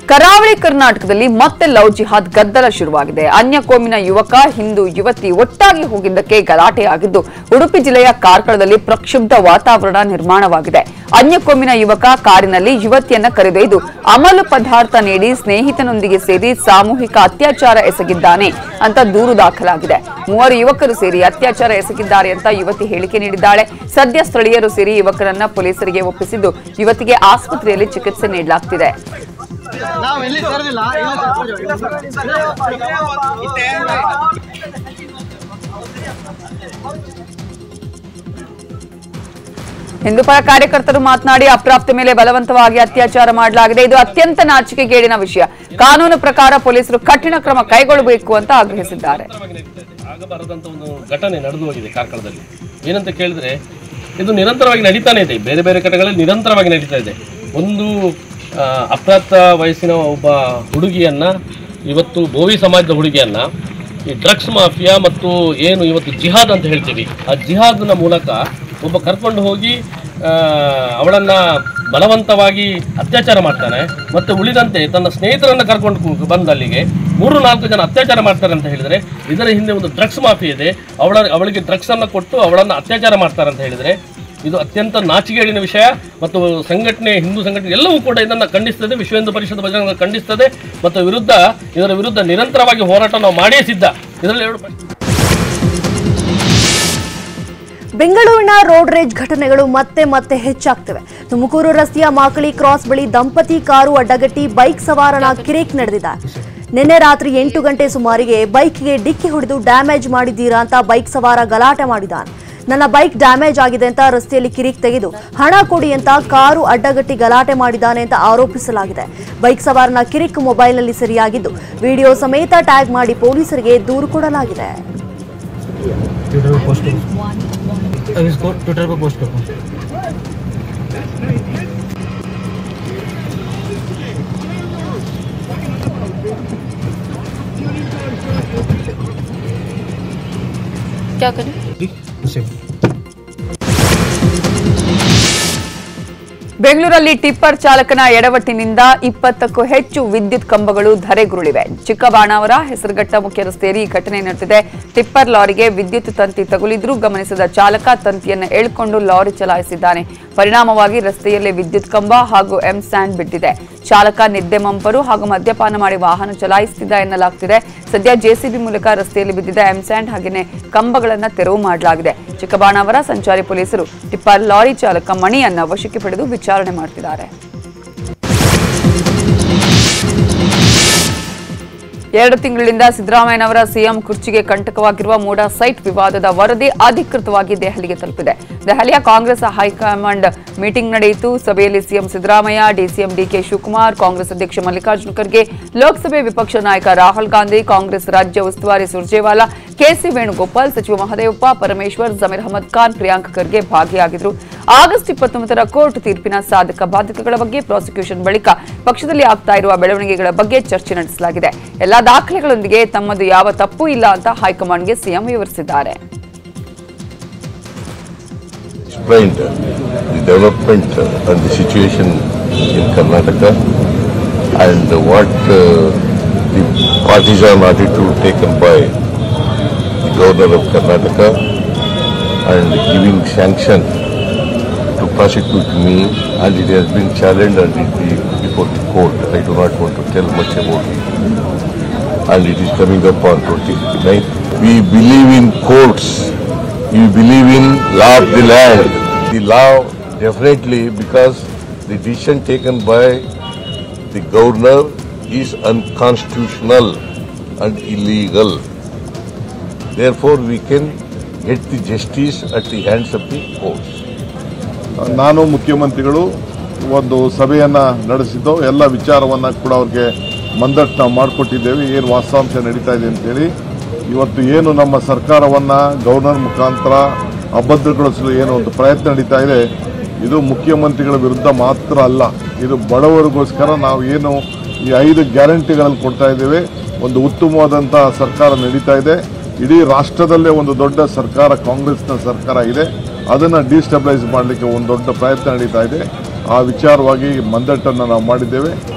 ಕರಾವಳಿ ಕರ್ನಾಟಕದಲ್ಲಿ ಮತ್ತೆ ಲವ್ ಜಿಹಾದ್ ಗದ್ದಲ ಶುರುವಾಗಿದೆ ಅನ್ಯ ಕೋಮಿನ ಯುವಕ ಹಿಂದೂ ಯುವತಿ ಒಟ್ಟಾಗಿ ಹೋಗಿದ್ದಕ್ಕೆ ಗಲಾಟೆಯಾಗಿದ್ದು ಉಡುಪಿ ಜಿಲ್ಲೆಯ ಕಾರ್ಕಳದಲ್ಲಿ ಪ್ರಕ್ಷುಬ್ಧ ವಾತಾವರಣ ನಿರ್ಮಾಣವಾಗಿದೆ ಅನ್ಯ ಕೋಮಿನ ಯುವಕ ಕಾರಿನಲ್ಲಿ ಯುವತಿಯನ್ನ ಕರೆದೊಯ್ದು ಅಮಲು ಪದಾರ್ಥ ನೀಡಿ ಸ್ನೇಹಿತನೊಂದಿಗೆ ಸೇರಿ ಸಾಮೂಹಿಕ ಅತ್ಯಾಚಾರ ಎಸಗಿದ್ದಾನೆ ಅಂತ ದೂರು ದಾಖಲಾಗಿದೆ ಮೂವರು ಯುವಕರು ಸೇರಿ ಅತ್ಯಾಚಾರ ಎಸಗಿದ್ದಾರೆ ಅಂತ ಯುವತಿ ಹೇಳಿಕೆ ನೀಡಿದ್ದಾಳೆ ಸದ್ಯ ಸ್ಥಳೀಯರು ಸೇರಿ ಯುವಕರನ್ನ ಪೊಲೀಸರಿಗೆ ಒಪ್ಪಿಸಿದ್ದು ಯುವತಿಗೆ ಆಸ್ಪತ್ರೆಯಲ್ಲಿ ಚಿಕಿತ್ಸೆ ನೀಡಲಾಗ್ತಿದೆ ನಾವು ಎಲ್ಲಿ ಕರೆದಿಲ್ಲ ಹಿಂದೂಪರ ಕಾರ್ಯಕರ್ತರು ಮಾತನಾಡಿ ಅಪ್ರಾಪ್ತ ಮೇಲೆ ಬಲವಂತವಾಗಿ ಅತ್ಯಾಚಾರ ಮಾಡಲಾಗಿದೆ ಇದು ಅತ್ಯಂತ ನಾಚಿಕೆಗೇಡಿನ ವಿಷಯ ಕಾನೂನು ಪ್ರಕಾರ ಪೊಲೀಸರು ಕಠಿಣ ಕ್ರಮ ಕೈಗೊಳ್ಳಬೇಕು ಅಂತ ಆಗ್ರಹಿಸಿದ್ದಾರೆ ಆಗಬಾರದಂತ ಒಂದು ಘಟನೆ ನಡೆದು ಹೋಗಿದೆ ಕಾರ್ಕಳದಲ್ಲಿ ಏನಂತ ಕೇಳಿದ್ರೆ ಇದು ನಿರಂತರವಾಗಿ ನಡೀತಾನೆ ಇದೆ ಬೇರೆ ಬೇರೆ ಕಡೆಗಳಲ್ಲಿ ನಿರಂತರವಾಗಿ ನಡೀತಾ ಇದೆ ಒಂದು ಆ, ಅಪ್ರಾಪ್ತ ವಯಸ್ಸಿನ ಒಬ್ಬ ಹುಡುಗಿಯನ್ನ ಇವತ್ತು ಬೋವಿ ಸಮಾಜದ ಹುಡುಗಿಯನ್ನ ಈ ಡ್ರಗ್ಸ್ ಮಾಫಿಯಾ ಮತ್ತು ಏನು ಇವತ್ತು ಜಿಹಾದ್ ಅಂತ ಹೇಳ್ತೀವಿ ಆ ಜಿಹಾದ್ನ ಮೂಲಕ ಒಬ್ಬ ಕರ್ಕೊಂಡು ಹೋಗಿ ಆ, ಅವಳನ್ನ ಬಲವಂತವಾಗಿ ಅತ್ಯಾಚಾರ ಮಾಡ್ತಾನೆ ಮತ್ತೆ ಉಳಿದಂತೆ ತನ್ನ ಸ್ನೇಹಿತರನ್ನ ಕರ್ಕೊಂಡು ಕು- ಬಂದು ಅಲ್ಲಿಗೆ ಮೂರು ನಾಲ್ಕು ಜನ ಅತ್ಯಾಚಾರ ಮಾಡ್ತಾರೆ ಅಂತ ಹೇಳಿದ್ರೆ ಇದರ ಹಿಂದೆ ಒಂದು ಡ್ರಗ್ಸ್ ಮಾಫಿ ಇದೆ ಅವಳ ಅವಳಿಗೆ ಡ್ರಗ್ಸ್ ಅನ್ನ ಕೊಟ್ಟು ಅವಳನ್ನ ಅತ್ಯಾಚಾರ ಮಾಡ್ತಾರೆ ಅಂತ ಹೇಳಿದ್ರೆ ಇದು ಅತ್ಯಂತ ನಾಚಿಕೆಗೇಡಿನ ವಿಷಯ ಮತ್ತು ಸಂಘಟನೆ ಹಿಂದೂ ಸಂಘಟನೆ ಎಲ್ಲವೂ ಕೂಡ ಇದನ್ನು ಖಂಡಿಸ್ತದೆ ವಿಶ್ವ ಹಿಂದೂ ಪರಿಷತ್ ಬಜರಂಗ ಖಂಡಿಸ್ತದೆ ಮತ್ತು ವಿರುದ್ಧ ಇದರ ವಿರುದ್ಧ ನಿರಂತರವಾಗಿ ಹೋರಾಟ ನಾವು ಮಾಡೇ ಸಿದ್ಧ ಇದರಲ್ಲಿ ಎರಡು ಪ್ರಶ್ನೆ ಬೆಂಗಳೂರಿನ ರೋಡ್ ರೇಜ್ ಘಟನೆಗಳು ಮತ್ತೆ ಮತ್ತೆ ಹೆಚ್ಚಾಗ್ತಿವೆ ತುಮಕೂರು ರಸ್ತೆಯ ಮಾಕಳಿ ಕ್ರಾಸ್ ಬಳಿ ದಂಪತಿ ಕಾರು ಅಡ್ಡಗಟ್ಟಿ ಬೈಕ್ ಸವಾರನ ಕಿರೇಕ್ ನಡೆದಿದೆ ನಿನ್ನೆ ರಾತ್ರಿ ಎಂಟು ಗಂಟೆ ಸುಮಾರಿಗೆ ಬೈಕ್ಗೆ ಡಿಕ್ಕಿ ಹೊಡೆದು ಡ್ಯಾಮೇಜ್ ಮಾಡಿದ್ದೀರಾ ಅಂತ ಬೈಕ್ ಸವಾರ ಗಲಾಟೆ ಮಾಡಿದ್ದಾನೆ ನನ್ನ ಬೈಕ್ ಡ್ಯಾಮೇಜ್ ಆಗಿದೆ ಅಂತ ರಸ್ತೆಯಲ್ಲಿ ಕಿರಿಕ್ ತೆಗೆದು ಹಣ ಕೊಡಿ ಅಂತ ಕಾರು ಅಡ್ಡಗಟ್ಟಿ ಗಲಾಟೆ ಮಾಡಿದ್ದಾನೆ ಅಂತ ಆರೋಪಿಸಲಾಗಿದೆ ಬೈಕ್ ಸವಾರನ ಕಿರಿಕ್ ಮೊಬೈಲ್ನಲ್ಲಿ ಸರಿಯಾಗಿದ್ದು ವಿಡಿಯೋ ಸಮೇತ ಟ್ಯಾಗ್ ಮಾಡಿ ಪೊಲೀಸರಿಗೆ ದೂರು ಕೊಡಲಾಗಿದೆ ट्विटर पे पोस्ट करो अब इसको ट्विटर पे पोस्ट करो क्या करें उसे ಬೆಂಗಳೂರಲ್ಲಿ ಟಿಪ್ಪರ್ ಚಾಲಕನ ಎಡವಟ್ಟಿನಿಂದ ಇಪ್ಪತ್ತಕ್ಕೂ ಹೆಚ್ಚು ವಿದ್ಯುತ್ ಕಂಬಗಳು ಧರೆಗುರುಳಿವೆ ಚಿಕ್ಕಬಾಣಾವರ ಹೆಸರುಘಟ್ಟ ಮುಖ್ಯ ರಸ್ತೆಯಲ್ಲಿ ಈ ಘಟನೆ ನಡೆದಿದೆ ಟಿಪ್ಪರ್ ಲಾರಿಗೆ ವಿದ್ಯುತ್ ತಂತಿ ತಗುಲಿದ್ರೂ ಗಮನಿಸಿದ ಚಾಲಕ ತಂತಿಯನ್ನು ಎಳ್ಕೊಂಡು ಲಾರಿ ಚಲಾಯಿಸಿದ್ದಾನೆ ಪರಿಣಾಮವಾಗಿ ರಸ್ತೆಯಲ್ಲಿ ವಿದ್ಯುತ್ ಕಂಬ ಹಾಗೂ ಎಂ ಸ್ಟ್ಯಾಂಡ್ ಬಿದ್ದಿದೆ ಚಾಲಕ ನಿದ್ದೆ ಮಂಪರು ಹಾಗೂ ಮದ್ಯಪಾನ ಮಾಡಿ ವಾಹನ ಚಲಾಯಿಸುತ್ತಿದ್ದ ಎನ್ನಲಾಗ್ತಿದೆ ಸದ್ಯ ಜೆಸಿಬಿ ಮೂಲಕ ರಸ್ತೆಯಲ್ಲಿ ಬಿದ್ದಿದ್ದ ಎಂ ಸ್ಟ್ಯಾಂಡ್ ಹಾಗೆಯೇ ಕಂಬಗಳನ್ನು ತೆರವು ಮಾಡಲಾಗಿದೆ ಚಿಕ್ಕಬಾಣಾವರ ಸಂಚಾರಿ ಪೊಲೀಸರು ಟಿಪ್ಪರ್ ಲಾರಿ ಚಾಲಕ ಮಣಿಯನ್ನ ವಶಕ್ಕೆ ಪಡೆದು ವಿಚಾರಣೆ ಮಾಡ್ತಿದ್ದಾರೆ ಎರಡು ತಿಂಗಳಿಂದ ಸಿದ್ದರಾಮಯ್ಯನವರ ಸಿಎಂ ಕುರ್ಚಿಗೆ ಕಂಟಕವಾಗಿರುವ ಮೂಡಾ ಸೈಟ್ ವಿವಾದದ ವರದಿ ಅಧಿಕೃತವಾಗಿ ದೆಹಲಿಗೆ ತಲುಪಿದೆ ದೆಹಲಿಯ ಕಾಂಗ್ರೆಸ್ ಹೈಕಮಾಂಡ್ ಮೀಟಿಂಗ್ ನಡೆಯಿತು ಸಭೆಯಲ್ಲಿ ಸಿಎಂ ಸಿದ್ದರಾಮಯ್ಯ ಡಿಸಿಎಂ ಡಿಕೆ ಶಿವಕುಮಾರ್ ಕಾಂಗ್ರೆಸ್ ಅಧ್ಯಕ್ಷ ಮಲ್ಲಿಕಾರ್ಜುನ ಖರ್ಗೆ ಲೋಕಸಭೆ ವಿಪಕ್ಷ ನಾಯಕ ರಾಹುಲ್ ಗಾಂಧಿ ಕಾಂಗ್ರೆಸ್ ರಾಜ್ಯ ಉಸ್ತುವಾರಿ ಸುರ್ಜೇವಾಲಾ ಕೆಸಿ ವೇಣುಗೋಪಾಲ್ ಸಚಿವ ಮಹದೇವಪ್ಪ ಪರಮೇಶ್ವರ್ ಜಮೀರ್ ಅಹಮದ್ ಖಾನ್ ಪ್ರಿಯಾಂಕ್ ಖರ್ಗೆ ಭಾಗಿಯಾಗಿದ್ದರು ಆಗಸ್ಟ್ ಇಪ್ಪತ್ತೊಂಬತ್ತರ ಕೋರ್ಟ್ ತೀರ್ಪಿನ ಸಾಧಕ ಬಾಧಕಗಳ ಬಗ್ಗೆ ಪ್ರಾಸಿಕ್ಯೂಷನ್ ಬಳಿಕ ಪಕ್ಷದಲ್ಲಿ ಆಗ್ತಾ ಇರುವ ಬೆಳವಣಿಗೆಗಳ ಬಗ್ಗೆ ಚರ್ಚೆ ನಡೆಸಲಾಗಿದೆ ಎಲ್ಲಾ ದಾಖಲೆಗಳೊಂದಿಗೆ ತಮ್ಮದು ಯಾವ ತಪ್ಪು ಇಲ್ಲ ಅಂತ ಹೈಕಮಾಂಡ್ಗೆ ಸಿಎಂ ವಿವರಿಸಿದ್ದಾರೆ explained the development and the situation in Karnataka and what uh, the partisan attitude taken by the governor of Karnataka and giving sanction to prosecute me and it has been challenged and it be before the court. I do not want to tell much about it. And it is coming up on 29th. We believe in courts. We believe in law of the land. The law definitely because the decision taken by the governor is unconstitutional and illegal. Therefore, we can get the justice at the hands of the courts. ನಾನು ಮುಖ್ಯಮಂತ್ರಿಗಳು ಒಂದು ಸಭೆಯನ್ನು ನಡೆಸಿದ್ದು ಎಲ್ಲ ವಿಚಾರವನ್ನು ಕೂಡ ಅವ್ರಿಗೆ ಮಂದಟ್ಟು ನಾವು ಮಾಡಿಕೊಟ್ಟಿದ್ದೇವೆ ಏನು ವಾಸ್ತವಾಂಶ ನಡೀತಾ ಇದೆ ಅಂತೇಳಿ ಇವತ್ತು ಏನು ನಮ್ಮ ಸರ್ಕಾರವನ್ನು ಗವರ್ನರ್ ಮುಖಾಂತರ ಅಭದ್ರಗೊಳಿಸಲು ಏನು ಒಂದು ಪ್ರಯತ್ನ ನಡೀತಾ ಇದೆ ಇದು ಮುಖ್ಯಮಂತ್ರಿಗಳ ವಿರುದ್ಧ ಮಾತ್ರ ಅಲ್ಲ ಇದು ಬಡವರಿಗೋಸ್ಕರ ನಾವು ಏನು ಈ ಐದು ಗ್ಯಾರಂಟಿಗಳನ್ನು ಕೊಡ್ತಾ ಇದ್ದೇವೆ ಒಂದು ಉತ್ತಮವಾದಂಥ ಸರ್ಕಾರ ನಡೀತಾ ಇದೆ ಇಡೀ ರಾಷ್ಟ್ರದಲ್ಲೇ ಒಂದು ದೊಡ್ಡ ಸರ್ಕಾರ ಕಾಂಗ್ರೆಸ್ನ ಸರ್ಕಾರ ಇದೆ ಅದನ್ನು ಡಿಸ್ಟೆಬಿಲೈಸ್ ಮಾಡಲಿಕ್ಕೆ ಒಂದು ದೊಡ್ಡ ಪ್ರಯತ್ನ ನಡೀತಾ ಇದೆ ಆ ವಿಚಾರವಾಗಿ ಮಂದಟ್ಟನ್ನು ನಾವು ಮಾಡಿದ್ದೇವೆ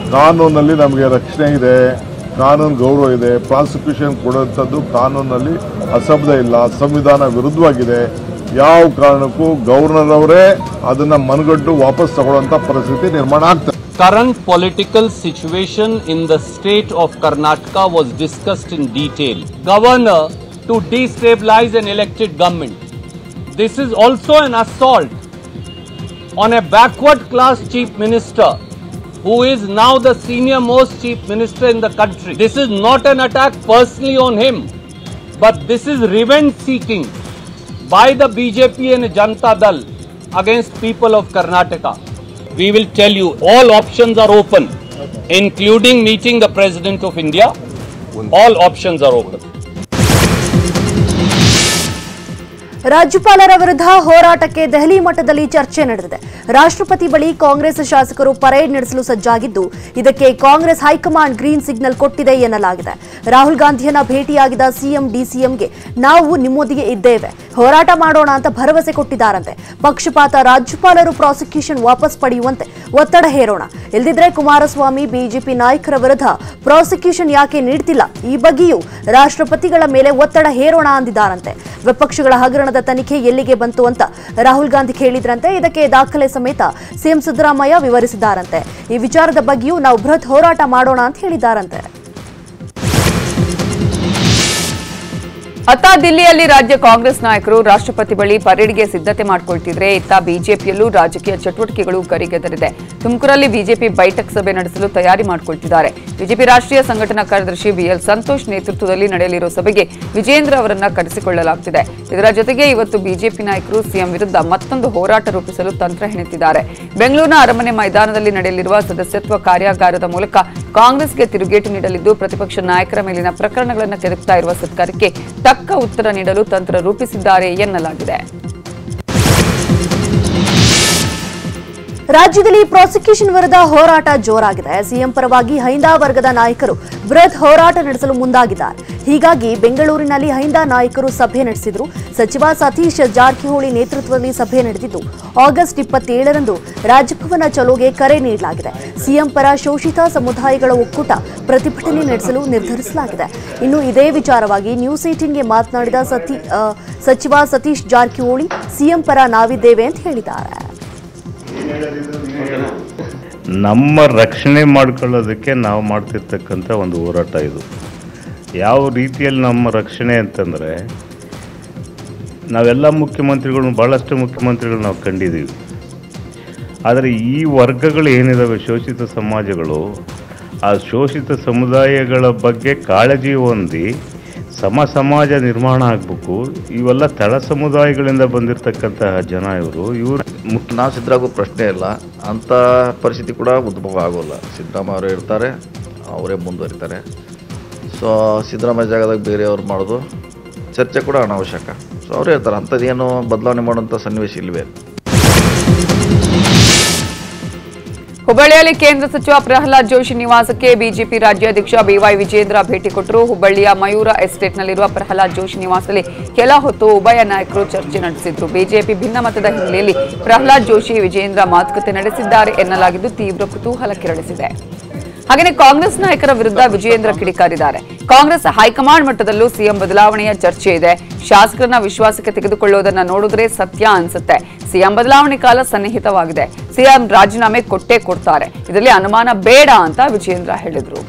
ಕಾನೂನಲ್ಲಿ ನಮಗೆ ರಕ್ಷಣೆ ಇದೆ ಕಾನೂನು ಗೌರವ ಇದೆ ಪ್ರಾಸಿಕ್ಯೂಷನ್ ಕೊಡುವಂಥದ್ದು ಕಾನೂನಲ್ಲಿ ಅಸಭ್ಯ ಇಲ್ಲ ಸಂವಿಧಾನ ವಿರುದ್ಧವಾಗಿದೆ ಯಾವ ಕಾರಣಕ್ಕೂ ಗವರ್ನರ್ ಅವರೇ ಅದನ್ನ ಮನಗಂಡು ವಾಪಸ್ ತಗೊಳ್ಳುವಂತ ಪರಿಸ್ಥಿತಿ ನಿರ್ಮಾಣ ಆಗ್ತದೆ current political situation in the state of Karnataka was discussed in detail. Governor to destabilize an elected government. This is also an assault on a backward class chief minister who is now the senior most chief minister in the country. This is not an attack personally on him, but this is revenge seeking by the BJP and Janata Dal against people of Karnataka. We will tell you all options are open, including meeting the President of India. All options are open. ರಾಜ್ಯಪಾಲರ ವಿರುದ್ಧ ಹೋರಾಟಕ್ಕೆ ದೆಹಲಿ ಮಟ್ಟದಲ್ಲಿ ಚರ್ಚೆ ನಡೆದಿದೆ ರಾಷ್ಟ್ರಪತಿ ಬಳಿ ಕಾಂಗ್ರೆಸ್ ಶಾಸಕರು parade ನಡೆಸಲು ಸಜ್ಜಾಗಿದ್ದು ಇದಕ್ಕೆ ಕಾಂಗ್ರೆಸ್ ಹೈಕಮಾಂಡ್ ಗ್ರೀನ್ ಸಿಗ್ನಲ್ ಕೊಟ್ಟಿದೆ ಎನ್ನಲಾಗಿದೆ ರಾಹುಲ್ ಗಾಂಧಿಯನ್ನ ಭೇಟಿಯಾಗಿದ್ದ ಸಿಎಂ ಡಿಸಿಎಂಗೆ ನಾವು ನಿಮ್ಮೊಂದಿಗೆ ಇದ್ದೇವೆ ಹೋರಾಟ ಮಾಡೋಣ ಅಂತ ಭರವಸೆ ಕೊಟ್ಟಿದ್ದಾರಂತೆ ಪಕ್ಷಪಾತ ರಾಜ್ಯಪಾಲರು ಪ್ರಾಸಿಕ್ಯೂಷನ್ ವಾಪಸ್ ಪಡೆಯುವಂತೆ ಒತ್ತಡ ಹೇರೋಣ ಇಲ್ದಿದ್ರೆ ಕುಮಾರಸ್ವಾಮಿ ಬಿಜೆಪಿ ನಾಯಕರ ವಿರುದ್ಧ ಪ್ರಾಸಿಕ್ಯೂಷನ್ ಯಾಕೆ ನೀಡ್ತಿಲ್ಲ ಈ ಬಗ್ಗೆಯೂ ರಾಷ್ಟ್ರಪತಿಗಳ ಮೇಲೆ ಒತ್ತಡ ಹೇರೋಣ ಅಂದಿದ್ದಾರಂತೆ ವಿಪಕ್ಷಗಳ ಹಗರಣದ ತನಿಖೆ ಎಲ್ಲಿಗೆ ಬಂತು ಅಂತ ರಾಹುಲ್ ಗಾಂಧಿ ಕೇಳಿದ್ರಂತೆ ಇದಕ್ಕೆ ದಾಖಲೆ ಸಮೇತ ಸಿಎಂ ಸಿದ್ದರಾಮಯ್ಯ ವಿವರಿಸಿದ್ದಾರಂತೆ ಈ ವಿಚಾರದ ಬಗ್ಗೆಯೂ ನಾವು ಬೃಹತ್ ಹೋರಾಟ ಮಾಡೋಣ ಅಂತ ಹೇಳಿದ್ದಾರಂತೆ ಅತ್ತ ದಿಲ್ಲಿಯಲ್ಲಿ ರಾಜ್ಯ ಕಾಂಗ್ರೆಸ್ ನಾಯಕರು ರಾಷ್ಟ್ರಪತಿ ಬಳಿ ಪರೇಡ್ಗೆ ಸಿದ್ಧತೆ ಮಾಡಿಕೊಳ್ತಿದ್ರೆ ಇತ್ತ ಬಿಜೆಪಿಯಲ್ಲೂ ರಾಜಕೀಯ ಚಟುವಟಿಕೆಗಳು ಗರಿಗೆದರಿದೆ ತುಮಕೂರಲ್ಲಿ ಬಿಜೆಪಿ ಬೈಠಕ್ ಸಭೆ ನಡೆಸಲು ತಯಾರಿ ಮಾಡಿಕೊಳ್ತಿದ್ದಾರೆ ಬಿಜೆಪಿ ರಾಷ್ಟ್ರೀಯ ಸಂಘಟನಾ ಕಾರ್ಯದರ್ಶಿ ಬಿಎಲ್ ಸಂತೋಷ್ ನೇತೃತ್ವದಲ್ಲಿ ನಡೆಯಲಿರುವ ಸಭೆಗೆ ವಿಜೇಂದ್ರ ಅವರನ್ನ ಕರೆಸಿಕೊಳ್ಳಲಾಗುತ್ತಿದೆ ಇದರ ಜೊತೆಗೆ ಇವತ್ತು ಬಿಜೆಪಿ ನಾಯಕರು ಸಿಎಂ ವಿರುದ್ಧ ಮತ್ತೊಂದು ಹೋರಾಟ ರೂಪಿಸಲು ತಂತ್ರ ಹೆಣೆದಿದ್ದಾರೆ ಬೆಂಗಳೂರಿನ ಅರಮನೆ ಮೈದಾನದಲ್ಲಿ ನಡೆಯಲಿರುವ ಸದಸ್ಯತ್ವ ಕಾರ್ಯಾಗಾರದ ಮೂಲಕ ಕಾಂಗ್ರೆಸ್ಗೆ ತಿರುಗೇಟು ನೀಡಲಿದ್ದು ಪ್ರತಿಪಕ್ಷ ನಾಯಕರ ಮೇಲಿನ ಪ್ರಕರಣಗಳನ್ನು ಕೆದಕ್ತಾ ಇರುವ ಸರ್ಕಾರಕ್ಕೆ ತಕ್ಕ ಉತ್ತರ ನೀಡಲು ತಂತ್ರ ರೂಪಿಸಿದ್ದಾರೆ ಎನ್ನಲಾಗಿದೆ ರಾಜ್ಯದಲ್ಲಿ ಪ್ರಾಸಿಕ್ಯೂಷನ್ ವಿರುದ್ಧ ಹೋರಾಟ ಜೋರಾಗಿದೆ ಸಿಎಂ ಪರವಾಗಿ ಹೈಂದಾ ವರ್ಗದ ನಾಯಕರು ಬೃಹತ್ ಹೋರಾಟ ನಡೆಸಲು ಮುಂದಾಗಿದ್ದಾರೆ ಹೀಗಾಗಿ ಬೆಂಗಳೂರಿನಲ್ಲಿ ಹೈಂದಾ ನಾಯಕರು ಸಭೆ ನಡೆಸಿದ್ರು ಸಚಿವ ಸತೀಶ್ ಜಾರಕಿಹೊಳಿ ನೇತೃತ್ವದಲ್ಲಿ ಸಭೆ ನಡೆದಿದ್ದು ಆಗಸ್ಟ್ ಇಪ್ಪತ್ತೇಳರಂದು ರಾಜಭವನ ಚಲೋಗೆ ಕರೆ ನೀಡಲಾಗಿದೆ ಸಿಎಂ ಪರ ಶೋಷಿತ ಸಮುದಾಯಗಳ ಒಕ್ಕೂಟ ಪ್ರತಿಭಟನೆ ನಡೆಸಲು ನಿರ್ಧರಿಸಲಾಗಿದೆ ಇನ್ನು ಇದೇ ವಿಚಾರವಾಗಿ ನ್ಯೂಸ್ ಏಟೀನ್ಗೆ ಮಾತನಾಡಿದ ಸತಿ ಆ, ಸಚಿವ ಸತೀಶ್ ಜಾರಕಿಹೊಳಿ ಸಿಎಂ ಪರ ನಾವಿದ್ದೇವೆ ಅಂತ ಹೇಳಿದ್ದಾರೆ ನಮ್ಮ ರಕ್ಷಣೆ ಮಾಡ್ಕೊಳ್ಳೋದಕ್ಕೆ ನಾವು ಮಾಡ್ತಿರ್ತಕ್ಕಂಥ ಒಂದು ಹೋರಾಟ ಇದು ಯಾವ ರೀತಿಯಲ್ಲಿ ನಮ್ಮ ರಕ್ಷಣೆ ಅಂತಂದರೆ ನಾವೆಲ್ಲ ಮುಖ್ಯಮಂತ್ರಿಗಳು ಭಾಳಷ್ಟು ಮುಖ್ಯಮಂತ್ರಿಗಳು ನಾವು ಕಂಡಿದ್ದೀವಿ ಆದರೆ ಈ ವರ್ಗಗಳು ಏನಿದಾವೆ ಶೋಷಿತ ಸಮಾಜಗಳು ಆ ಶೋಷಿತ ಸಮುದಾಯಗಳ ಬಗ್ಗೆ ಕಾಳಜಿ ಹೊಂದಿ ಸಮ ಸಮಾಜ ನಿರ್ಮಾಣ ಆಗಬೇಕು ಇವೆಲ್ಲ ತಳ ಸಮುದಾಯಗಳಿಂದ ಬಂದಿರತಕ್ಕಂತಹ ಜನ ಇವರು ಇವರು ಮುಖ್ಯ ನಾವು ಸಿದ್ಧರಾಗೋ ಪ್ರಶ್ನೆ ಇಲ್ಲ ಅಂಥ ಪರಿಸ್ಥಿತಿ ಕೂಡ ಉದ್ಭವ ಆಗೋಲ್ಲ ಸಿದ್ದರಾಮಯ್ಯ ಅವರು ಇರ್ತಾರೆ ಅವರೇ ಮುಂದುವರಿತಾರೆ ಸೊ ಸಿದ್ದರಾಮಯ್ಯ ಜಾಗದಾಗ ಬೇರೆಯವ್ರು ಮಾಡೋದು ಚರ್ಚೆ ಕೂಡ ಅನಾವಶ್ಯಕ ಸೊ ಅವರೇ ಇರ್ತಾರೆ ಅಂಥದ್ದೇನು ಬದಲಾವಣೆ ಮಾಡುವಂಥ ಸನ್ನಿವೇಶ ಇಲ್ಲವೇ ಹುಬ್ಬಳ್ಳಿಯಲ್ಲಿ ಕೇಂದ್ರ ಸಚಿವ ಪ್ರಹ್ಲಾದ್ ಜೋಶಿ ನಿವಾಸಕ್ಕೆ ಬಿಜೆಪಿ ರಾಜ್ಯಾಧ್ಯಕ್ಷ ಬಿವೈ ವಿಜೇಂದ್ರ ಭೇಟಿ ಕೊಟ್ಟರು ಹುಬ್ಬಳ್ಳಿಯ ಮಯೂರ ಎಸ್ಟೇಟ್ನಲ್ಲಿರುವ ಪ್ರಹ್ಲಾದ್ ಜೋಶಿ ನಿವಾಸದಲ್ಲಿ ಕೆಲ ಹೊತ್ತು ಉಭಯ ನಾಯಕರು ಚರ್ಚೆ ನಡೆಸಿದ್ರು ಬಿಜೆಪಿ ಭಿನ್ನಮತದ ಹಿನ್ನೆಲೆಯಲ್ಲಿ ಪ್ರಹ್ಲಾದ್ ಜೋಶಿ ವಿಜೇಂದ್ರ ಮಾತುಕತೆ ನಡೆಸಿದ್ದಾರೆ ಎನ್ನಲಾಗಿದ್ದು ತೀವ್ರ ಕುತೂಹಲ ಕೆರಳಿಸಿದೆ ಹಾಗೆಯೇ ಕಾಂಗ್ರೆಸ್ ನಾಯಕರ ವಿರುದ್ಧ ವಿಜಯೇಂದ್ರ ಕಿಡಿಕಾರಿದ್ದಾರೆ ಕಾಂಗ್ರೆಸ್ ಹೈಕಮಾಂಡ್ ಮಟ್ಟದಲ್ಲೂ ಸಿಎಂ ಬದಲಾವಣೆಯ ಚರ್ಚೆ ಇದೆ ಶಾಸಕರನ್ನ ವಿಶ್ವಾಸಕ್ಕೆ ತೆಗೆದುಕೊಳ್ಳುವುದನ್ನ ನೋಡಿದ್ರೆ ಸತ್ಯ ಅನ್ಸುತ್ತೆ ಸಿಎಂ ಬದಲಾವಣೆ ಕಾಲ ಸನ್ನಿಹಿತವಾಗಿದೆ ಸಿಎಂ ರಾಜೀನಾಮೆ ಕೊಟ್ಟೇ ಕೊಡ್ತಾರೆ ಇದರಲ್ಲಿ ಅನುಮಾನ ಬೇಡ ಅಂತ ವಿಜಯೇಂದ್ರ ಹೇಳಿದ್ರು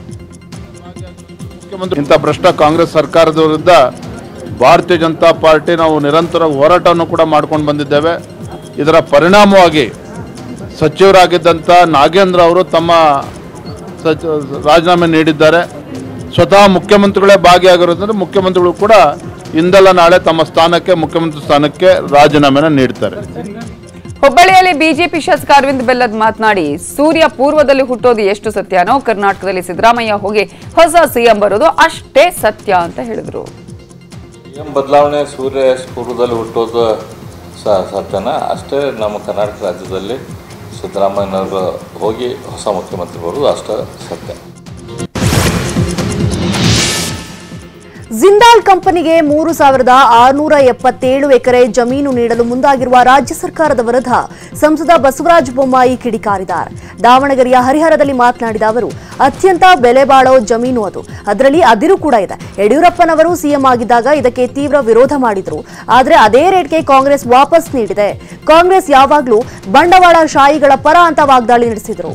ಇಂಥ ಭ್ರಷ್ಟ ಕಾಂಗ್ರೆಸ್ ಸರ್ಕಾರದ ವಿರುದ್ಧ ಭಾರತೀಯ ಜನತಾ ಪಾರ್ಟಿ ನಾವು ನಿರಂತರ ಹೋರಾಟವನ್ನು ಕೂಡ ಮಾಡ್ಕೊಂಡು ಬಂದಿದ್ದೇವೆ ಇದರ ಪರಿಣಾಮವಾಗಿ ಸಚಿವರಾಗಿದ್ದಂಥ ನಾಗೇಂದ್ರ ಅವರು ತಮ್ಮ ಸಚ ರಾಜೀನಾಮೆ ನೀಡಿದ್ದಾರೆ ಸ್ವತಃ ಮುಖ್ಯಮಂತ್ರಿಗಳೇ ಭಾಗಿಯಾಗಿರೋದ್ರಿಂದ ಮುಖ್ಯಮಂತ್ರಿಗಳು ಕೂಡ ಇಂದಲ್ಲ ನಾಳೆ ತಮ್ಮ ಸ್ಥಾನಕ್ಕೆ ಮುಖ್ಯಮಂತ್ರಿ ಸ್ಥಾನಕ್ಕೆ ರಾಜೀನಾಮೆನ ನೀಡ್ತಾರೆ ಹುಬ್ಬಳ್ಳಿಯಲ್ಲಿ ಬಿಜೆಪಿ ಶಾಸಕ ಅರವಿಂದ್ ಬೆಲ್ಲದ್ ಮಾತನಾಡಿ ಸೂರ್ಯ ಪೂರ್ವದಲ್ಲಿ ಹುಟ್ಟೋದು ಎಷ್ಟು ಸತ್ಯನೋ ಕರ್ನಾಟಕದಲ್ಲಿ ಸಿದ್ದರಾಮಯ್ಯ ಹೋಗಿ ಹೊಸ ಸಿಎಂ ಬರೋದು ಅಷ್ಟೇ ಸತ್ಯ ಅಂತ ಹೇಳಿದ್ರು ಸಿಎಂ ಬದಲಾವಣೆ ಸೂರ್ಯ ಪೂರ್ವದಲ್ಲಿ ಹುಟ್ಟೋದು ಸ ಸತ್ಯನ ಅಷ್ಟೇ ನಮ್ಮ ಕರ್ನಾಟಕ ರಾಜ್ಯದಲ್ಲಿ ಸಿದ್ದರಾಮಯ್ಯನವರು ಹೋಗಿ ಹೊಸ ಮುಖ್ಯಮಂತ್ರಿ ಬರೋದು ಅಷ್ಟೇ ಸತ್ಯ ಜಿಂದಾಲ್ ಕಂಪನಿಗೆ ಮೂರು ಸಾವಿರದ ಆರುನೂರ ಎಪ್ಪತ್ತೇಳು ಎಕರೆ ಜಮೀನು ನೀಡಲು ಮುಂದಾಗಿರುವ ರಾಜ್ಯ ಸರ್ಕಾರದ ವಿರುದ್ಧ ಸಂಸದ ಬಸವರಾಜ ಬೊಮ್ಮಾಯಿ ಕಿಡಿಕಾರಿದ್ದಾರೆ ದಾವಣಗೆರೆಯ ಹರಿಹರದಲ್ಲಿ ಮಾತನಾಡಿದ ಅವರು ಅತ್ಯಂತ ಬೆಲೆ ಬಾಳೋ ಜಮೀನು ಅದು ಅದರಲ್ಲಿ ಅದಿರು ಕೂಡ ಇದೆ ಯಡಿಯೂರಪ್ಪನವರು ಸಿಎಂ ಆಗಿದ್ದಾಗ ಇದಕ್ಕೆ ತೀವ್ರ ವಿರೋಧ ಮಾಡಿದ್ರು ಆದರೆ ಅದೇ ರೇಟ್ಗೆ ಕಾಂಗ್ರೆಸ್ ವಾಪಸ್ ನೀಡಿದೆ ಕಾಂಗ್ರೆಸ್ ಯಾವಾಗಲೂ ಬಂಡವಾಳ ಶಾಹಿಗಳ ಪರ ಅಂತ ವಾಗ್ದಾಳಿ ನಡೆಸಿದರು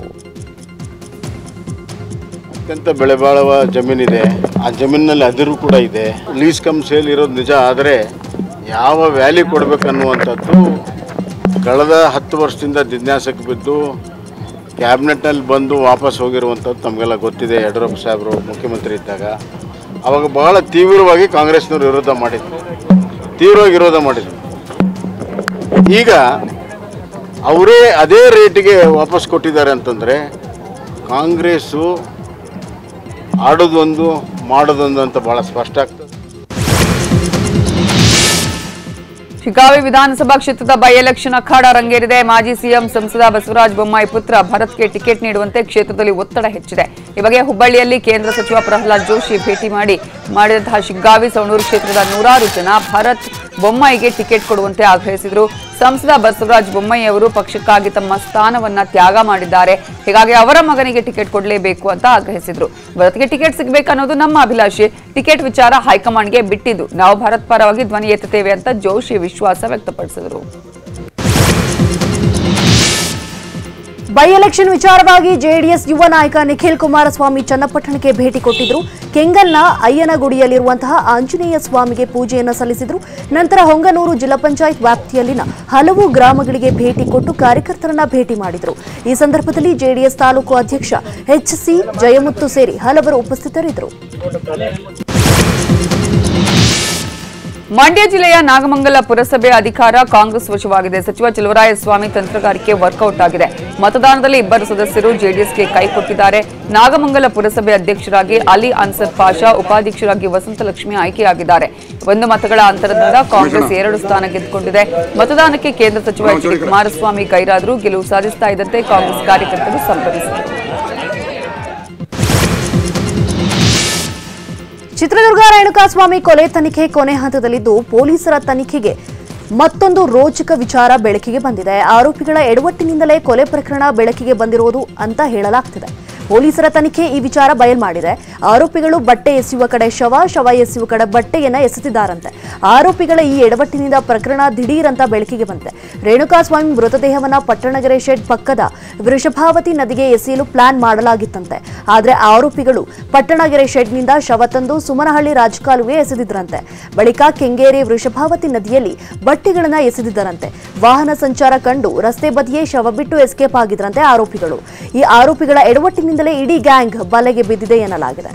ಅತ್ಯಂತ ಬೆಳೆ ಬಾಳುವ ಜಮೀನಿದೆ ಆ ಜಮೀನಿನಲ್ಲಿ ಅದಿರು ಕೂಡ ಇದೆ ಲೀಸ್ ಕಮ್ ಸೇಲ್ ಇರೋದು ನಿಜ ಆದರೆ ಯಾವ ವ್ಯಾಲ್ಯೂ ಕೊಡಬೇಕನ್ನುವಂಥದ್ದು ಕಳೆದ ಹತ್ತು ವರ್ಷದಿಂದ ಜಿಜ್ಞಾಸಕ್ಕೆ ಬಿದ್ದು ಕ್ಯಾಬಿನೆಟ್ನಲ್ಲಿ ಬಂದು ವಾಪಸ್ ಹೋಗಿರುವಂಥದ್ದು ತಮಗೆಲ್ಲ ಗೊತ್ತಿದೆ ಯಡಿಯೂರಪ್ಪ ಸಾಹೇಬರು ಮುಖ್ಯಮಂತ್ರಿ ಇದ್ದಾಗ ಅವಾಗ ಬಹಳ ತೀವ್ರವಾಗಿ ಕಾಂಗ್ರೆಸ್ನವರು ವಿರೋಧ ಮಾಡಿದ್ರು ತೀವ್ರವಾಗಿ ವಿರೋಧ ಮಾಡಿದ್ರು ಈಗ ಅವರೇ ಅದೇ ರೇಟಿಗೆ ವಾಪಸ್ ಕೊಟ್ಟಿದ್ದಾರೆ ಅಂತಂದರೆ ಕಾಂಗ್ರೆಸ್ಸು ಆಡೋದೊಂದು ಮಾಡೋದೊಂದು ಅಂತ ಬಹಳ ಸ್ಪಷ್ಟ ಆಗ್ತದೆ ಶಿಗಾವಿ ವಿಧಾನಸಭಾ ಕ್ಷೇತ್ರದ ಬೈ ಎಲೆಕ್ಷನ್ ಅಖಾಡ ರಂಗೇರಿದೆ ಮಾಜಿ ಸಿಎಂ ಸಂಸದ ಬಸವರಾಜ ಬೊಮ್ಮಾಯಿ ಪುತ್ರ ಭರತ್ಗೆ ಟಿಕೆಟ್ ನೀಡುವಂತೆ ಕ್ಷೇತ್ರದಲ್ಲಿ ಒತ್ತಡ ಹೆಚ್ಚಿದೆ ಈ ಬಗ್ಗೆ ಹುಬ್ಬಳ್ಳಿಯಲ್ಲಿ ಕೇಂದ್ರ ಸಚಿವ ಪ್ರಹ್ಲಾದ್ ಜೋಶಿ ಭೇಟಿ ಮಾಡಿ ಮಾಡಿದಂತಹ ಶಿಗ್ಗಾವಿ ಸವಣೂರು ಕ್ಷೇತ್ರದ ನೂರಾರು ಜನ ಭರತ್ ಬೊಮ್ಮಾಯಿಗೆ ಟಿಕೆಟ್ ಕೊಡುವಂತೆ ಆಗ್ರಹಿಸಿದರು ಸಂಸದ ಬಸವರಾಜ ಬೊಮ್ಮಾಯಿ ಅವರು ಪಕ್ಷಕ್ಕಾಗಿ ತಮ್ಮ ಸ್ಥಾನವನ್ನ ತ್ಯಾಗ ಮಾಡಿದ್ದಾರೆ ಹೀಗಾಗಿ ಅವರ ಮಗನಿಗೆ ಟಿಕೆಟ್ ಕೊಡಲೇಬೇಕು ಅಂತ ಆಗ್ರಹಿಸಿದ್ರು ಭರತ್ಗೆ ಟಿಕೆಟ್ ಸಿಗಬೇಕನ್ನೋದು ನಮ್ಮ ಅಭಿಲಾಷೆ ಟಿಕೆಟ್ ವಿಚಾರ ಹೈಕಮಾಂಡ್ಗೆ ಬಿಟ್ಟಿದ್ದು ನಾವು ಭಾರತ್ ಪರವಾಗಿ ಧ್ವನಿ ಎತ್ತುತ್ತೇವೆ ಅಂತ ಜೋಶಿ ವಿಶ್ವಾಸ ವ್ಯಕ್ತಪಡಿಸಿದರು ಬೈ ಎಲೆಕ್ಷನ್ ವಿಚಾರವಾಗಿ ಜೆಡಿಎಸ್ ಯುವ ನಾಯಕ ನಿಖಿಲ್ ಕುಮಾರಸ್ವಾಮಿ ಚನ್ನಪಟ್ಟಣಕ್ಕೆ ಭೇಟಿ ಕೊಟ್ಟಿದ್ರು ಕೆಂಗಲ್ನ ಅಯ್ಯನಗುಡಿಯಲ್ಲಿರುವಂತಹ ಆಂಜನೇಯ ಸ್ವಾಮಿಗೆ ಪೂಜೆಯನ್ನು ಸಲ್ಲಿಸಿದ್ರು ನಂತರ ಹೊಂಗನೂರು ಜಿಲ್ಲಾ ಪಂಚಾಯತ್ ವ್ಯಾಪ್ತಿಯಲ್ಲಿನ ಹಲವು ಗ್ರಾಮಗಳಿಗೆ ಭೇಟಿ ಕೊಟ್ಟು ಕಾರ್ಯಕರ್ತರನ್ನ ಭೇಟಿ ಮಾಡಿದ್ರು ಈ ಸಂದರ್ಭದಲ್ಲಿ ಜೆಡಿಎಸ್ ತಾಲೂಕು ಅಧ್ಯಕ್ಷ ಎಚ್ ಸಿ ಜಯಮುತ್ತು ಸೇರಿ ಹಲವರು ಉಪಸ್ಥಿತರಿದ್ದರು ಮಂಡ್ಯ ಜಿಲ್ಲೆಯ ನಾಗಮಂಗಲ ಪುರಸಭೆ ಅಧಿಕಾರ ಕಾಂಗ್ರೆಸ್ ವಶವಾಗಿದೆ ಸಚಿವ ಚಲುವರಾಯಸ್ವಾಮಿ ತಂತ್ರಗಾರಿಕೆ ವರ್ಕೌಟ್ ಆಗಿದೆ ಮತದಾನದಲ್ಲಿ ಇಬ್ಬರು ಸದಸ್ಯರು ಜೆಡಿಎಸ್ಗೆ ಕೈ ಕೊಟ್ಟಿದ್ದಾರೆ ನಾಗಮಂಗಲ ಪುರಸಭೆ ಅಧ್ಯಕ್ಷರಾಗಿ ಅಲಿ ಅನ್ಸರ್ ಪಾಷಾ ಉಪಾಧ್ಯಕ್ಷರಾಗಿ ವಸಂತಲಕ್ಷ್ಮಿ ಆಯ್ಕೆಯಾಗಿದ್ದಾರೆ ಒಂದು ಮತಗಳ ಅಂತರದಿಂದ ಕಾಂಗ್ರೆಸ್ ಎರಡು ಸ್ಥಾನ ಗೆದ್ದುಕೊಂಡಿದೆ ಮತದಾನಕ್ಕೆ ಕೇಂದ್ರ ಸಚಿವ ಎಚ್ ಡಿ ಕುಮಾರಸ್ವಾಮಿ ಗೈರಾದರೂ ಗೆಲುವು ಸಾಧಿಸ್ತಾ ಇದ್ದಂತೆ ಕಾಂಗ್ರೆಸ್ ಕಾರ್ಯಕರ್ತರು ಸಂಭ್ರಮಿಸಿದರು ಚಿತ್ರದುರ್ಗ ರೇಣುಕಾಸ್ವಾಮಿ ಕೊಲೆ ತನಿಖೆ ಕೊನೆ ಹಂತದಲ್ಲಿದ್ದು ಪೊಲೀಸರ ತನಿಖೆಗೆ ಮತ್ತೊಂದು ರೋಚಕ ವಿಚಾರ ಬೆಳಕಿಗೆ ಬಂದಿದೆ ಆರೋಪಿಗಳ ಎಡವಟ್ಟಿನಿಂದಲೇ ಕೊಲೆ ಪ್ರಕರಣ ಬೆಳಕಿಗೆ ಬಂದಿರೋದು ಅಂತ ಹೇಳಲಾಗ್ತಿದೆ ಪೊಲೀಸರ ತನಿಖೆ ಈ ವಿಚಾರ ಬಯಲ್ ಮಾಡಿದೆ ಆರೋಪಿಗಳು ಬಟ್ಟೆ ಎಸೆಯುವ ಕಡೆ ಶವ ಶವ ಎಸೆಯುವ ಕಡೆ ಬಟ್ಟೆಯನ್ನ ಎಸೆದಿದ್ದಾರಂತೆ ಆರೋಪಿಗಳ ಈ ಎಡವಟ್ಟಿನಿಂದ ಪ್ರಕರಣ ದಿಢೀರ್ ಅಂತ ಬೆಳಕಿಗೆ ಬಂದಿದೆ ರೇಣುಕಾಸ್ವಾಮಿ ಮೃತದೇಹವನ್ನ ಪಟ್ಟಣಗೆರೆ ಶೆಡ್ ಪಕ್ಕದ ವೃಷಭಾವತಿ ನದಿಗೆ ಎಸೆಯಲು ಪ್ಲಾನ್ ಮಾಡಲಾಗಿತ್ತಂತೆ ಆದ್ರೆ ಆರೋಪಿಗಳು ಪಟ್ಟಣಗೆರೆ ಶೆಡ್ನಿಂದ ಶವ ತಂದು ಸುಮನಹಳ್ಳಿ ರಾಜಕಾಲುವೆ ಎಸೆದಿದ್ರಂತೆ ಬಳಿಕ ಕೆಂಗೇರಿ ವೃಷಭಾವತಿ ನದಿಯಲ್ಲಿ ಬಟ್ಟೆಗಳನ್ನ ಎಸೆದಿದ್ದರಂತೆ ವಾಹನ ಸಂಚಾರ ಕಂಡು ರಸ್ತೆ ಬದಿಯೇ ಶವ ಬಿಟ್ಟು ಎಸ್ಕೇಪ್ ಆಗಿದ್ರಂತೆ ಆರೋಪಿಗಳು ಈ ಆರೋಪಿಗಳ ಎಡವಟ್ಟಿನಿಂದಲೇ ಇಡೀ ಗ್ಯಾಂಗ್ ಬಲೆಗೆ ಬಿದ್ದಿದೆ ಎನ್ನಲಾಗಿದೆ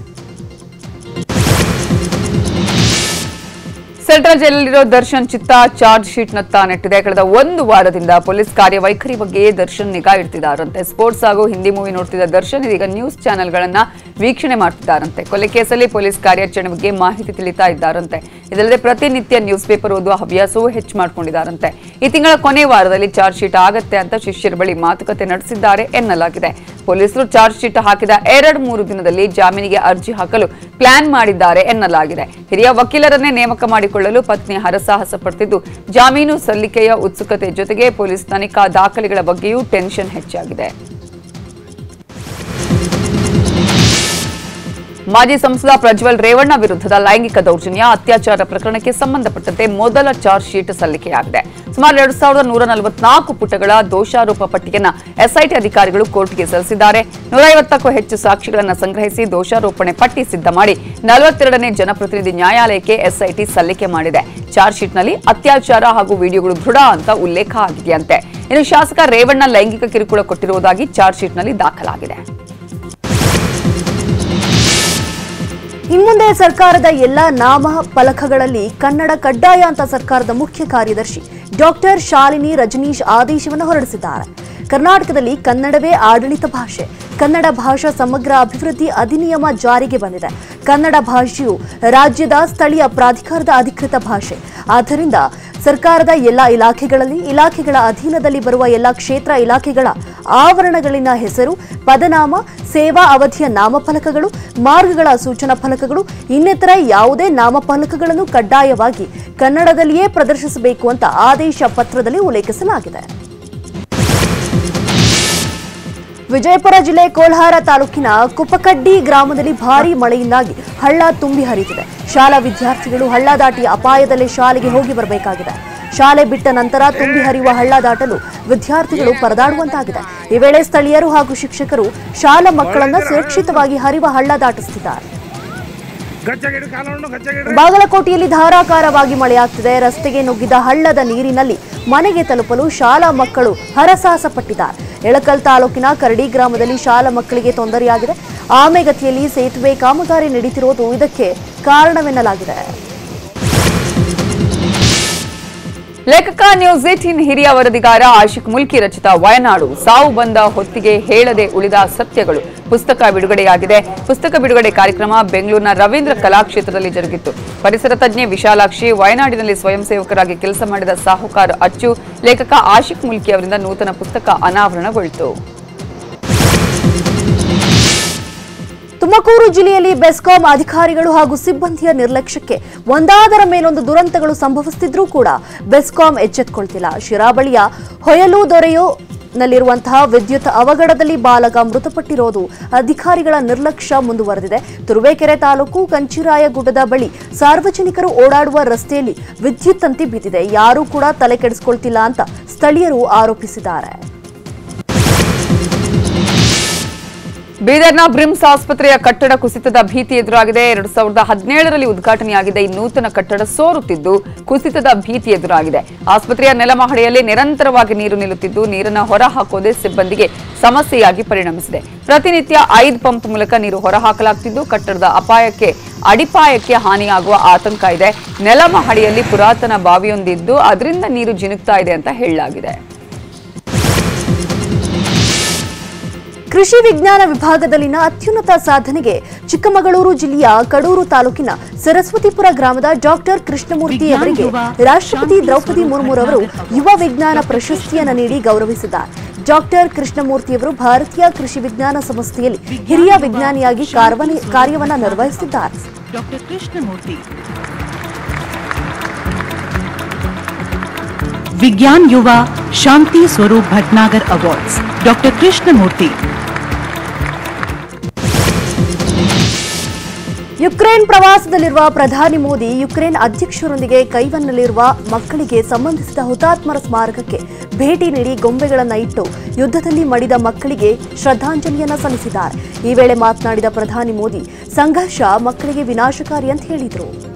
ಸೆಂಟ್ರಲ್ ಜೈಲಲ್ಲಿರೋ ದರ್ಶನ್ ಚಿತ್ತ ಚಾರ್ಜ್ ಶೀಟ್ ನತ್ತ ನೆಟ್ಟಿದೆ ಕಳೆದ ಒಂದು ವಾರದಿಂದ ಪೊಲೀಸ್ ಕಾರ್ಯವೈಖರಿ ಬಗ್ಗೆ ದರ್ಶನ್ ನಿಗಾ ಇಡ್ತಿದ್ದಾರಂತೆ ಸ್ಪೋರ್ಟ್ಸ್ ಹಾಗೂ ಹಿಂದಿ ಮೂವಿ ನೋಡ್ತಿದ್ದ ದರ್ಶನ್ ಇದೀಗ ನ್ಯೂಸ್ ಚಾನೆಲ್ಗಳನ್ನ ವೀಕ್ಷಣೆ ಮಾಡ್ತಿದ್ದಾರಂತೆ ಕೊಲೆ ಕೇಸಲ್ಲಿ ಪೊಲೀಸ್ ಕಾರ್ಯಾಚರಣೆ ಬಗ್ಗೆ ಮಾಹಿತಿ ತಿಳಿತಾ ಇದ್ದಾರಂತೆ ಇದಲ್ಲದೆ ಪ್ರತಿನಿತ್ಯ ನ್ಯೂಸ್ ಪೇಪರ್ ಓದುವ ಹವ್ಯಾಸವೂ ಹೆಚ್ಚು ಮಾಡಿಕೊಂಡಿದ್ದಾರಂತೆ ಈ ತಿಂಗಳ ಕೊನೆ ವಾರದಲ್ಲಿ ಚಾರ್ಜ್ ಶೀಟ್ ಆಗತ್ತೆ ಅಂತ ಶಿಷ್ಯರ ಬಳಿ ಮಾತುಕತೆ ನಡೆಸಿದ್ದಾರೆ ಎನ್ನಲಾಗಿದೆ ಪೊಲೀಸರು ಚಾರ್ಜ್ ಶೀಟ್ ಹಾಕಿದ ಎರಡು ಮೂರು ದಿನದಲ್ಲಿ ಜಾಮೀನಿಗೆ ಅರ್ಜಿ ಹಾಕಲು ಪ್ಲಾನ್ ಮಾಡಿದ್ದಾರೆ ಎನ್ನಲಾಗಿದೆ ಹಿರಿಯ ವಕೀಲರನ್ನೇ ನೇಮಕ ಮಾಡಿಕೊಳ್ಳಲು ಪತ್ನಿ ಹರಸಾಹಸ ಪಡ್ತಿದ್ದು ಜಾಮೀನು ಸಲ್ಲಿಕೆಯ ಉತ್ಸುಕತೆ ಜೊತೆಗೆ ಪೊಲೀಸ್ ತನಿಖಾ ದಾಖಲೆಗಳ ಬಗ್ಗೆಯೂ ಟೆನ್ಷನ್ ಹೆಚ್ಚಾಗಿದೆ ಮಾಜಿ ಸಂಸದ ಪ್ರಜ್ವಲ್ ರೇವಣ್ಣ ವಿರುದ್ಧದ ಲೈಂಗಿಕ ದೌರ್ಜನ್ಯ ಅತ್ಯಾಚಾರ ಪ್ರಕರಣಕ್ಕೆ ಸಂಬಂಧಪಟ್ಟಂತೆ ಮೊದಲ ಚಾರ್ಜ್ ಶೀಟ್ ಸಲ್ಲಿಕೆಯಾಗಿದೆ ಸುಮಾರು ಎರಡು ಸಾವಿರದ ನೂರ ನಲವತ್ನಾಲ್ಕು ಪುಟಗಳ ದೋಷಾರೋಪ ಪಟ್ಟಿಯನ್ನ ಎಸ್ಐಟಿ ಅಧಿಕಾರಿಗಳು ಕೋರ್ಟ್ಗೆ ಸಲ್ಲಿಸಿದ್ದಾರೆ ನೂರೈವತ್ತಕ್ಕೂ ಹೆಚ್ಚು ಸಾಕ್ಷಿಗಳನ್ನು ಸಂಗ್ರಹಿಸಿ ದೋಷಾರೋಪಣೆ ಪಟ್ಟಿ ಸಿದ್ಧ ಮಾಡಿ ನಲವತ್ತೆರಡನೇ ಜನಪ್ರತಿನಿಧಿ ನ್ಯಾಯಾಲಯಕ್ಕೆ ಎಸ್ಐಟಿ ಸಲ್ಲಿಕೆ ಮಾಡಿದೆ ಚಾರ್ಜ್ ಶೀಟ್ನಲ್ಲಿ ಅತ್ಯಾಚಾರ ಹಾಗೂ ವಿಡಿಯೋಗಳು ದೃಢ ಅಂತ ಉಲ್ಲೇಖ ಆಗಿದೆಯಂತೆ ಇನ್ನು ಶಾಸಕ ರೇವಣ್ಣ ಲೈಂಗಿಕ ಕಿರುಕುಳ ಕೊಟ್ಟಿರುವುದಾಗಿ ಚಾರ್ಜ್ ಶೀಟ್ನಲ್ಲಿ ದಾಖಲಾಗಿದೆ ಇನ್ಮುಂದೆ ಸರ್ಕಾರದ ಎಲ್ಲ ನಾಮ ಫಲಕಗಳಲ್ಲಿ ಕನ್ನಡ ಕಡ್ಡಾಯ ಅಂತ ಸರ್ಕಾರದ ಮುಖ್ಯ ಕಾರ್ಯದರ್ಶಿ ಡಾಕ್ಟರ್ ಶಾಲಿನಿ ರಜನೀಶ್ ಆದೇಶವನ್ನು ಹೊರಡಿಸಿದ್ದಾರೆ ಕರ್ನಾಟಕದಲ್ಲಿ ಕನ್ನಡವೇ ಆಡಳಿತ ಭಾಷೆ ಕನ್ನಡ ಭಾಷಾ ಸಮಗ್ರ ಅಭಿವೃದ್ಧಿ ಅಧಿನಿಯಮ ಜಾರಿಗೆ ಬಂದಿದೆ ಕನ್ನಡ ಭಾಷೆಯು ರಾಜ್ಯದ ಸ್ಥಳೀಯ ಪ್ರಾಧಿಕಾರದ ಅಧಿಕೃತ ಭಾಷೆ ಆದ್ದರಿಂದ ಸರ್ಕಾರದ ಎಲ್ಲ ಇಲಾಖೆಗಳಲ್ಲಿ ಇಲಾಖೆಗಳ ಅಧೀನದಲ್ಲಿ ಬರುವ ಎಲ್ಲ ಕ್ಷೇತ್ರ ಇಲಾಖೆಗಳ ಆವರಣಗಳಿನ ಹೆಸರು ಪದನಾಮ ಸೇವಾ ಅವಧಿಯ ನಾಮಫಲಕಗಳು ಮಾರ್ಗಗಳ ಸೂಚನಾ ಫಲಕಗಳು ಇನ್ನಿತರ ಯಾವುದೇ ನಾಮಫಲಕಗಳನ್ನು ಕಡ್ಡಾಯವಾಗಿ ಕನ್ನಡದಲ್ಲಿಯೇ ಪ್ರದರ್ಶಿಸಬೇಕು ಅಂತ ಆದೇಶ ಪತ್ರದಲ್ಲಿ ಉಲ್ಲೇಖಿಸಲಾಗಿದೆ ವಿಜಯಪುರ ಜಿಲ್ಲೆ ಕೋಲ್ಹಾರ ತಾಲೂಕಿನ ಕುಪಕಡ್ಡಿ ಗ್ರಾಮದಲ್ಲಿ ಭಾರೀ ಮಳೆಯಿಂದಾಗಿ ಹಳ್ಳ ತುಂಬಿ ಹರಿಯುತ್ತಿದೆ ಶಾಲಾ ವಿದ್ಯಾರ್ಥಿಗಳು ಹಳ್ಳ ದಾಟಿ ಅಪಾಯದಲ್ಲೇ ಶಾಲೆಗೆ ಹೋಗಿ ಬರಬೇಕಾಗಿದೆ ಶಾಲೆ ಬಿಟ್ಟ ನಂತರ ತುಂಬಿ ಹರಿಯುವ ಹಳ್ಳ ದಾಟಲು ವಿದ್ಯಾರ್ಥಿಗಳು ಪರದಾಡುವಂತಾಗಿದೆ ಈ ವೇಳೆ ಸ್ಥಳೀಯರು ಹಾಗೂ ಶಿಕ್ಷಕರು ಶಾಲಾ ಮಕ್ಕಳನ್ನ ಸುರಕ್ಷಿತವಾಗಿ ಹರಿಯುವ ಹಳ್ಳ ದಾಟಿಸುತ್ತಿದ್ದಾರೆ ಬಾಗಲಕೋಟೆಯಲ್ಲಿ ಧಾರಾಕಾರವಾಗಿ ಮಳೆಯಾಗ್ತಿದೆ ರಸ್ತೆಗೆ ನುಗ್ಗಿದ ಹಳ್ಳದ ನೀರಿನಲ್ಲಿ ಮನೆಗೆ ತಲುಪಲು ಶಾಲಾ ಮಕ್ಕಳು ಹರಸಾಹಸ ಪಟ್ಟಿದ್ದಾರೆ ಎಳಕಲ್ ತಾಲೂಕಿನ ಕರಡಿ ಗ್ರಾಮದಲ್ಲಿ ಶಾಲಾ ಮಕ್ಕಳಿಗೆ ತೊಂದರೆಯಾಗಿದೆ ಆಮೆಗತಿಯಲ್ಲಿ ಸೇತುವೆ ಕಾಮಗಾರಿ ನಡೀತಿರೋದು ಇದಕ್ಕೆ ಕಾರಣವೆನ್ನಲಾಗಿದೆ ಲೇಖಕ ನ್ಯೂಸ್ ಏಟೀನ್ ಹಿರಿಯ ವರದಿಗಾರ ಆಶಿಕ್ ಮುಲ್ಕಿ ರಚಿತ ವಯನಾಡು ಸಾವು ಬಂದ ಹೊತ್ತಿಗೆ ಹೇಳದೆ ಉಳಿದ ಸತ್ಯಗಳು ಪುಸ್ತಕ ಬಿಡುಗಡೆಯಾಗಿದೆ ಪುಸ್ತಕ ಬಿಡುಗಡೆ ಕಾರ್ಯಕ್ರಮ ಬೆಂಗಳೂರಿನ ರವೀಂದ್ರ ಕಲಾಕ್ಷೇತ್ರದಲ್ಲಿ ಜರುಗಿತ್ತು ಪರಿಸರ ತಜ್ಞೆ ವಿಶಾಲಾಕ್ಷಿ ವಯನಾಡಿನಲ್ಲಿ ಸ್ವಯಂ ಸೇವಕರಾಗಿ ಕೆಲಸ ಮಾಡಿದ ಸಾಹುಕಾರ ಅಚ್ಚು ಲೇಖಕ ಆಶಿಕ್ ಮುಲ್ಕಿ ಅವರಿಂದ ನೂತನ ಪುಸ್ತಕ ಅನಾವರಣಗೊಳಿತು ತುಮಕೂರು ಜಿಲ್ಲೆಯಲ್ಲಿ ಬೆಸ್ಕಾಂ ಅಧಿಕಾರಿಗಳು ಹಾಗೂ ಸಿಬ್ಬಂದಿಯ ನಿರ್ಲಕ್ಷ್ಯಕ್ಕೆ ಒಂದಾದರ ಮೇಲೊಂದು ದುರಂತಗಳು ಸಂಭವಿಸುತ್ತಿದ್ರೂ ಕೂಡ ಬೆಸ್ಕಾಂ ಎಚ್ಚೆತ್ತುಕೊಳ್ತಿಲ್ಲ ಶಿರಾಬಳಿಯ ಹೊಯಲು ದೊರೆಯೋ ನಲ್ಲಿರುವಂತಹ ವಿದ್ಯುತ್ ಅವಘಡದಲ್ಲಿ ಬಾಲಕ ಮೃತಪಟ್ಟಿರೋದು ಅಧಿಕಾರಿಗಳ ನಿರ್ಲಕ್ಷ್ಯ ಮುಂದುವರೆದಿದೆ ತುರುವೇಕೆರೆ ತಾಲೂಕು ಕಂಚಿರಾಯಗುಡ್ಡದ ಬಳಿ ಸಾರ್ವಜನಿಕರು ಓಡಾಡುವ ರಸ್ತೆಯಲ್ಲಿ ವಿದ್ಯುತ್ ತಂತಿ ಬಿದ್ದಿದೆ ಯಾರೂ ಕೂಡ ತಲೆ ಕೆಡಿಸಿಕೊಳ್ತಿಲ್ಲ ಅಂತ ಸ್ಥಳೀಯರು ಆರೋಪಿಸಿದ್ದಾರೆ ಬೀದರ್ನ ಬ್ರಿಮ್ಸ್ ಆಸ್ಪತ್ರೆಯ ಕಟ್ಟಡ ಕುಸಿತದ ಭೀತಿ ಎದುರಾಗಿದೆ ಎರಡು ಸಾವಿರದ ಹದಿನೇಳರಲ್ಲಿ ಉದ್ಘಾಟನೆಯಾಗಿದ್ದ ಈ ನೂತನ ಕಟ್ಟಡ ಸೋರುತ್ತಿದ್ದು ಕುಸಿತದ ಭೀತಿ ಎದುರಾಗಿದೆ ಆಸ್ಪತ್ರೆಯ ನೆಲಮಹಡಿಯಲ್ಲಿ ನಿರಂತರವಾಗಿ ನೀರು ನಿಲ್ಲುತ್ತಿದ್ದು ನೀರನ್ನು ಹೊರ ಹಾಕೋದೇ ಸಿಬ್ಬಂದಿಗೆ ಸಮಸ್ಯೆಯಾಗಿ ಪರಿಣಮಿಸಿದೆ ಪ್ರತಿನಿತ್ಯ ಐದು ಪಂಪ್ ಮೂಲಕ ನೀರು ಹೊರಹಾಕಲಾಗ್ತಿದ್ದು ಕಟ್ಟಡದ ಅಪಾಯಕ್ಕೆ ಅಡಿಪಾಯಕ್ಕೆ ಹಾನಿಯಾಗುವ ಆತಂಕ ಇದೆ ನೆಲಮಹಡಿಯಲ್ಲಿ ಪುರಾತನ ಬಾವಿಯೊಂದಿದ್ದು ಅದರಿಂದ ನೀರು ಜಿನುಗ್ತಾ ಇದೆ ಅಂತ ಹೇಳಲಾಗಿದೆ ಕೃಷಿ ವಿಜ್ಞಾನ ವಿಭಾಗದಲ್ಲಿನ ಅತ್ಯುನ್ನತ ಸಾಧನೆಗೆ ಚಿಕ್ಕಮಗಳೂರು ಜಿಲ್ಲೆಯ ಕಡೂರು ತಾಲೂಕಿನ ಸರಸ್ವತಿಪುರ ಗ್ರಾಮದ ಡಾಕ್ಟರ್ ಕೃಷ್ಣಮೂರ್ತಿ ಅವರಿಗೆ ರಾಷ್ಟ್ರಪತಿ ದ್ರೌಪದಿ ಮುರ್ಮುರವರು ಯುವ ವಿಜ್ಞಾನ ಪ್ರಶಸ್ತಿಯನ್ನು ನೀಡಿ ಗೌರವಿಸಿದ್ದಾರೆ ಡಾಕ್ಟರ್ ಕೃಷ್ಣಮೂರ್ತಿಯವರು ಭಾರತೀಯ ಕೃಷಿ ವಿಜ್ಞಾನ ಸಂಸ್ಥೆಯಲ್ಲಿ ಹಿರಿಯ ವಿಜ್ಞಾನಿಯಾಗಿ ಕಾರ್ವನಿ- ಕಾರ್ಯವನ್ನ ನಿರ್ವಹಿಸಿದ್ದಾರೆ ಡಾಕ್ಟರ್ ಕೃಷ್ಣಮೂರ್ತಿ विज्ञान Yuva Shanti Swarup Bhatnagar awards doctor Krishnamurthy Ukraine ಪ್ರವಾಸದಲ್ಲಿರುವ ಪ್ರಧಾನಿ ಮೋದಿ ಯುಕ್ರೇನ್ ಅಧ್ಯಕ್ಷರೊಂದಿಗೆ ಕೈವನ್ನಲ್ಲಿರುವ ಮಕ್ಕಳಿಗೆ ಸಂಬಂಧಿಸಿದ ಹುತಾತ್ಮರ ಸ್ಮಾರಕಕ್ಕೆ ಭೇಟಿ ನೀಡಿ ಗೊಂಬೆಗಳನ್ನು ಇಟ್ಟು ಯುದ್ಧದಲ್ಲಿ ಮಡಿದ ಮಕ್ಕಳಿಗೆ ಶ್ರದ್ಧಾಂಜಲಿಯನ್ನ ಸಲ್ಲಿಸಿದ್ದಾರೆ ಈ ವೇಳೆ ಮಾತನಾಡಿದ ಪ್ರಧಾನಿ ಮೋದಿ ಸಂಘರ್ಷ ಮಕ್ಕಳಿಗೆ ವಿನಾಶಕಾರಿ ಅಂತ ಹೇಳಿದರು